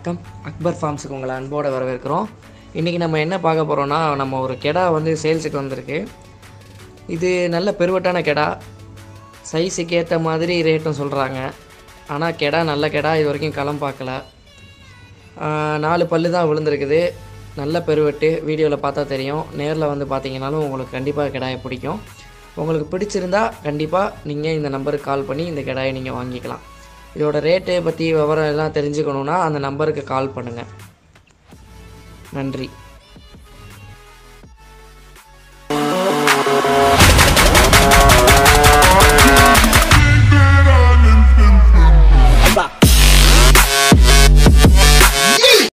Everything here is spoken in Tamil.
வணக்கம் அக்பர் ஃபார்ம்ஸுக்கு உங்களை அன்போடு வரவேற்கிறோம் இன்றைக்கி நம்ம என்ன பார்க்க போகிறோன்னா நம்ம ஒரு கெடா வந்து சேல்ஸுக்கு வந்திருக்கு இது நல்ல பெருவட்டான கெடா சைஸுக்கு ஏற்ற மாதிரி ரேட்டும் சொல்கிறாங்க ஆனால் கெடா நல்ல கெடா இது வரைக்கும் களம் பார்க்கல ஆஹ், நாலு பல்லு தான் விழுந்திருக்குது நல்ல பெருவெட்டு வீடியோவில் பார்த்தா தெரியும் நேரில் வந்து பார்த்தீங்கன்னாலும் உங்களுக்கு கண்டிப்பாக கெடாயை பிடிக்கும் உங்களுக்கு பிடிச்சிருந்தா கண்டிப்பாக நீங்கள் இந்த நம்பருக்கு கால் பண்ணி இந்த கெடாயை நீங்கள் வாங்கிக்கலாம் இதோட ரேட்டு பற்றி விவரம் எல்லாம் தெரிஞ்சுக்கணுன்னா அந்த நம்பருக்கு கால் பண்ணுங்கள் நன்றி